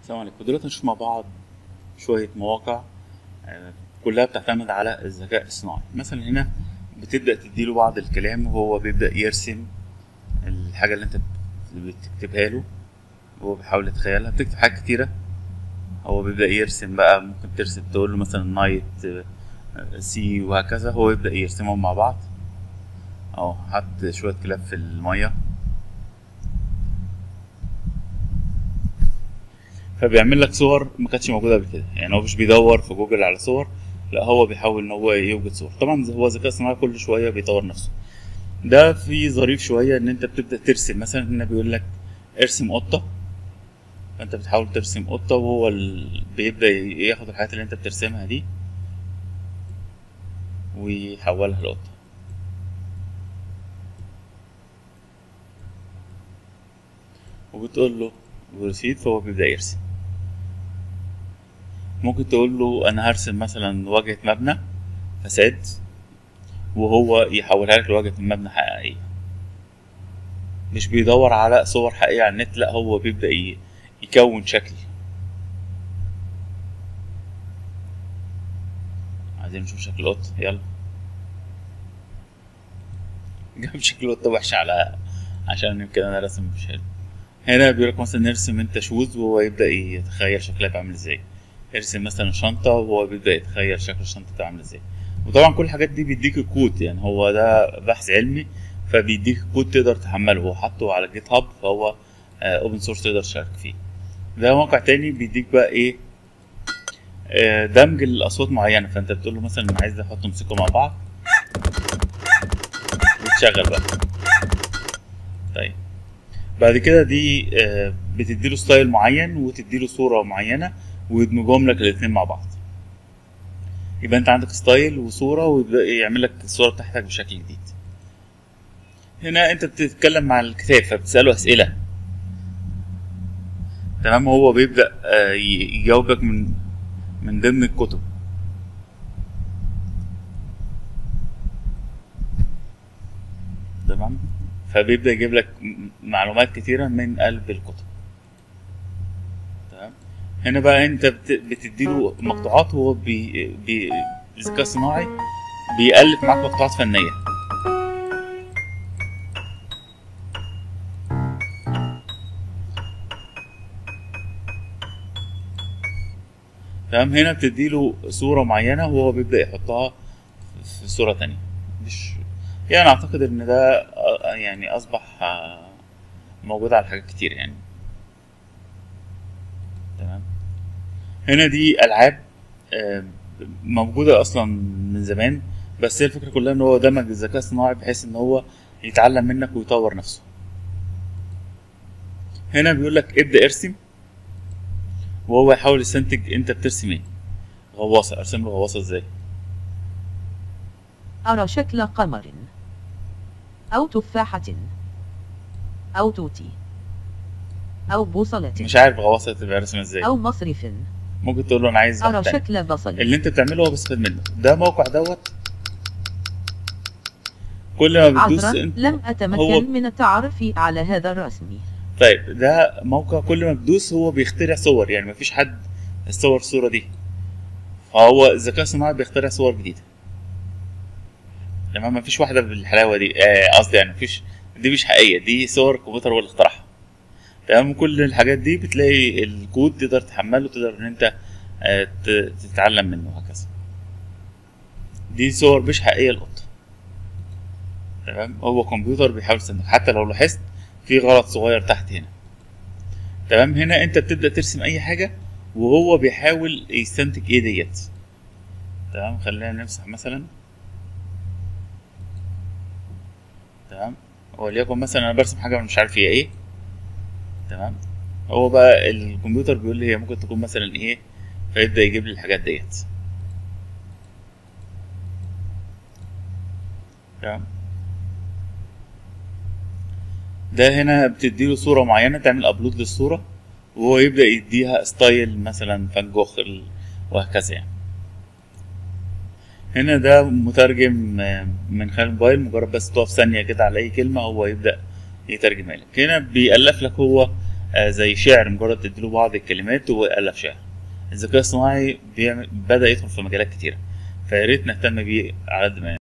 السلام عليكم دلوقتي نشوف مع بعض شوية مواقع آه، كلها بتعتمد على الذكاء الصناعي مثلا هنا بتبدأ تديله بعض الكلام وهو بيبدأ يرسم الحاجة اللي انت بتكتبها له وهو بيحاول يتخيلها بتكتب حاجات كتيرة هو بيبدأ يرسم بقى ممكن ترسم تقول له مثلا نايت سي وهكذا هو يبدأ يرسمهم مع بعض اهو حط شوية كلاب في المية فبيعمل لك صور ما كانتش موجوده قبل كده يعني هو مش بيدور في جوجل على صور لا هو بيحاول ان هو يوجد صور طبعا هو ذكاء صناعي كل شويه بيطور نفسه ده في ظريف شويه ان انت بتبدا ترسم مثلا هنا بيقول لك ارسم قطه فانت بتحاول ترسم قطه وهو ال... بيبدا ياخد الحاجات اللي انت بترسمها دي ويحولها لقطه وبتقول له بروسيد فهو بيبدا يرسم ممكن تقول له انا هرسم مثلا واجهة مبنى فساد وهو يحولها لك لواجهة مبنى حقيقية مش بيدور على صور حقيقية على النت لا هو بيبدأ ي- يكون شكل عايزين نشوف شكل قطة يلا جاب شكل قطة وحش على عشان يمكن انا رسم مش حلو هنا بيقولك مثلا نرسم انت شوز وهو يبدأ يتخيل شكلها بيبقى عامل ازاي ارسم مثلا شنطة وهو بيبدأ يتخيل شكل الشنطة بتبقى عامل ازاي وطبعا كل الحاجات دي بيديك الكود يعني هو ده بحث علمي فبيديك كود تقدر تحمله هو حاطه على جيت هاب فهو اوبن سورس تقدر تشارك فيه ده موقع تاني بيديك بقى ايه آه، دمج الاصوات معينه فانت بتقول له مثلا انا عايز احط موسيقى مع بعض وتشغل بقى طيب بعد كده دي آه، بتديله ستايل معين وتديله صوره معينه ويدمجهم لك الاثنين مع بعض يبقى انت عندك ستايل وصوره ويبدا يعمل لك الصوره بتاعتك بشكل جديد هنا انت بتتكلم مع الكتاب فبتساله اسئله تمام هو بيبدا آه، ي- يجاوبك من من ضمن الكتب تمام فبيبدا يجيب لك م- معلومات كتيره من قلب الكتب تمام هنا بقى انت بت- بتديله مقطوعات وهو بي بي الذكاء الصناعي بيألف معاك مقطوعات فنيه تمام هنا بتديله صورة معينة وهو بيبدأ يحطها في صورة تانية مش يعني أعتقد إن ده آه، يعني أصبح آه، موجود على حاجات كتير يعني تمام هنا دي ألعاب آه، موجودة أصلا من زمان بس هي الفكرة كلها إن هو دمج الذكاء الصناعي بحيث إن هو يتعلم منك ويطور نفسه هنا بيقول لك ابدأ ارسم وهو يحاول يستنتج انت بترسم ايه غواصة ارسم له غواصة ازاي أرى شكل قمر أو تفاحة أو توتي أو بوصلة مش عارف غواصة تبقى رسمة ازاي أو مصرف ممكن تقول له انا عايز أرى واحد تاني. شكل بصل اللي انت بتعمله هو بيستفاد منه ده موقع دوت كل ما بتدوس عذرا انت لم هو- أتمكن من التعرف على هذا الرسم طيب ده موقع كل ما بتدوس هو بيخترع صور يعني مفيش حد صور الصورة دي فهو الذكاء الصناعي بيخترع صور جديدة تمام مفيش واحدة بالحلاوة دي آه، قصدي يعني مفيش دي مش حقيقية دي صور الكمبيوتر هو اللي اخترعها تمام كل الحاجات دي بتلاقي الكود تقدر تحمله تقدر ان انت آه، ت- تتعلم منه وهكذا دي صور مش حقيقية القطة تمام هو كمبيوتر بيحاول يستنتج حتى لو لاحظت في غلط صغير تحت هنا تمام هنا انت بتبدأ ترسم اي حاجة وهو بيحاول يستنتج ايه ديت تمام خلينا نمسح مثلا تمام وليكن مثلا انا برسم حاجة أنا مش عارف هي ايه تمام هو بقى الكمبيوتر بيقول لي هي ممكن تكون مثلا ايه فيبدأ يجيب لي الحاجات ديت تمام ده هنا بتديله صورة معينة تعمل ابلود للصورة وهو يبدأ يديها ستايل مثلا فان جوخ ال- وهكذا يعني هنا ده مترجم آه، من خلال الموبايل مجرد بس تقف ثانية كده على أي كلمة هو يبدأ يترجمها لك هنا بيألف لك هو آه زي شعر مجرد تديله بعض الكلمات ويألف شعر الذكاء الصناعي بيعمل بدأ يدخل في مجالات كتيرة فياريت نهتم بيه على قد ما